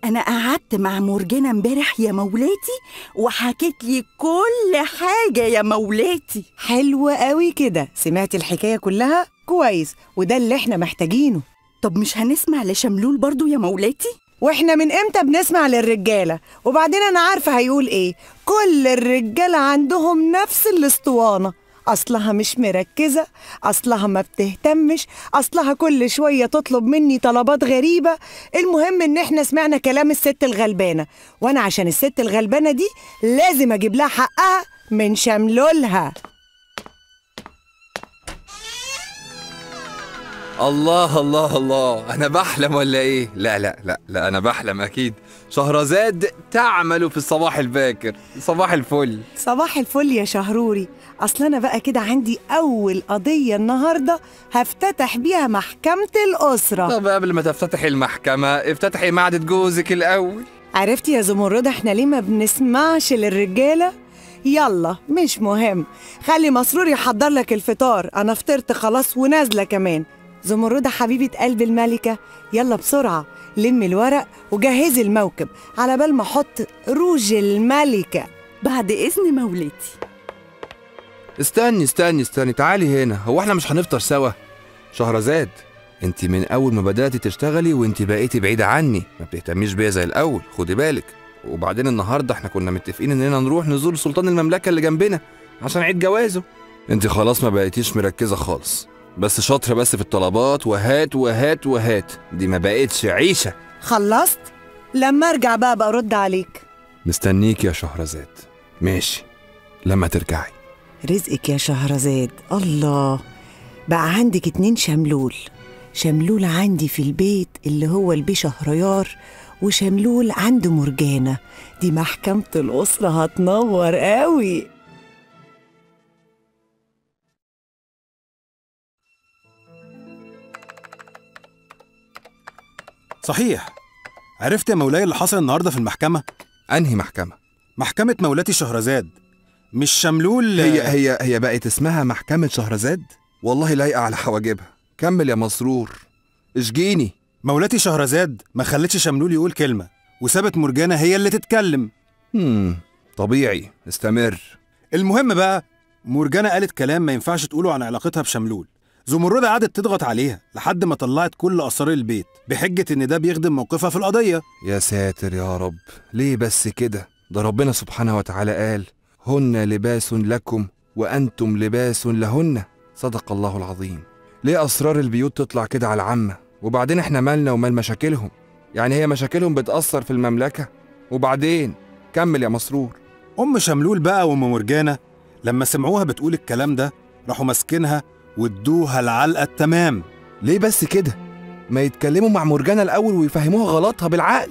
انا قعدت مع مرجانة امبارح يا مولاتي وحكيت لي كل حاجة يا مولاتي حلو قوي كده سمعت الحكاية كلها كويس وده اللي احنا محتاجينه طب مش هنسمع لشملول برضو يا مولاتي واحنا من امتى بنسمع للرجالة وبعدين انا عارفة هيقول ايه كل الرجالة عندهم نفس الاسطوانة اصلها مش مركزة اصلها ما بتهتمش اصلها كل شوية تطلب مني طلبات غريبة المهم ان احنا سمعنا كلام الست الغلبانة وانا عشان الست الغلبانة دي لازم اجيب لها حقها من شملولها الله الله الله انا بحلم ولا ايه لا لا لا لا انا بحلم اكيد شهرزاد تعمل في الصباح الباكر صباح الفل صباح الفل يا شهروري اصل انا بقى كده عندي اول قضية النهاردة هفتتح بيها محكمة الاسرة طب قبل ما تفتتحي المحكمة افتتحي معدة جوزك الاول عرفتي يا زمردة احنا ليه ما بنسمعش للرجالة؟ يلا مش مهم خلي مسرور يحضر لك الفطار انا فطرت خلاص ونازلة كمان زمردة حبيبة قلب الملكة يلا بسرعة لمي الورق وجهزي الموكب على بال ما احط روج الملكة بعد اذن مولاتي استني استني استني تعالي هنا هو احنا مش هنفطر سوا شهرزاد انت من اول ما بداتي تشتغلي وانت بقيتي بعيده عني ما بتهتميش بيا زي الاول خدي بالك وبعدين النهارده احنا كنا متفقين اننا نروح نزور سلطان المملكه اللي جنبنا عشان عيد جوازه انت خلاص ما بقيتيش مركزه خالص بس شاطره بس في الطلبات وهات وهات وهات دي ما بقتش عيشه خلصت؟ لما ارجع بقى برد عليك مستنيك يا شهرزاد ماشي لما ترجعي رزقك يا شهرزاد الله بقى عندك اتنين شملول شملول عندي في البيت اللي هو البي شهريار وشملول عند مرجانة دي محكمة الأسرة هتنور قوي صحيح عرفت يا مولاي اللي حصل النهارده في المحكمة؟ انهي محكمه محكمة مولاتي شهرزاد مش شملول هي هي هي بقت اسمها محكمة شهرزاد؟ والله لايقة على حواجبها كمل يا مسرور اشجيني مولاتي شهرزاد ما خلتش شملول يقول كلمة وسابت مرجانة هي اللي تتكلم هم طبيعي استمر المهم بقى مرجانة قالت كلام ما ينفعش تقوله عن علاقتها بشملول زمردة قعدت تضغط عليها لحد ما طلعت كل أسرار البيت بحجة إن ده بيخدم موقفها في القضية يا ساتر يا رب ليه بس كده ده ربنا سبحانه وتعالى قال هن لباس لكم وأنتم لباس لهن صدق الله العظيم ليه أسرار البيوت تطلع كده على العامة وبعدين احنا مالنا ومال مشاكلهم يعني هي مشاكلهم بتأثر في المملكة وبعدين كمل يا مسرور أم شملول بقى وأم مرجانة لما سمعوها بتقول الكلام ده راحوا ماسكينها وادوها العلقة التمام ليه بس كده ما يتكلموا مع مرجانة الأول ويفهموها غلطها بالعقل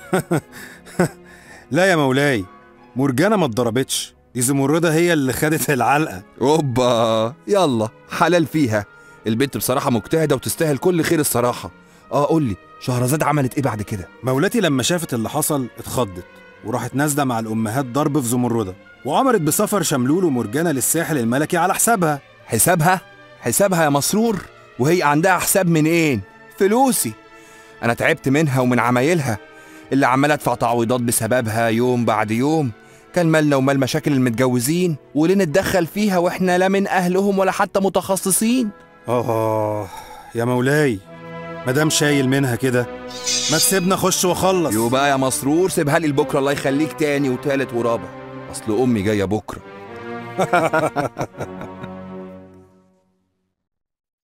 لا يا مولاي مرجانة ما اتضربتش دي زمردة هي اللي خدت العلقة اوبا يلا حلال فيها البنت بصراحة مجتهدة وتستاهل كل خير الصراحة اه قول لي شهرزاد عملت ايه بعد كده مولاتي لما شافت اللي حصل اتخضت وراحت نازلة مع الأمهات ضرب في زمردة وأمرت بسفر شملول ومرجانة للساحل الملكي على حسابها حسابها حسابها يا مسرور وهي عندها حساب منين فلوسي انا تعبت منها ومن عمايلها اللي عمال ادفع تعويضات بسببها يوم بعد يوم كان مالنا ومال مشاكل المتجوزين وليه نتدخل فيها واحنا لا من اهلهم ولا حتى متخصصين آه يا مولاي مدام شايل منها كده ما تسيبنا اخش واخلص يبقى يا مسرور سيبها لي لبكره الله يخليك تاني وتالت ورابع اصل امي جايه بكره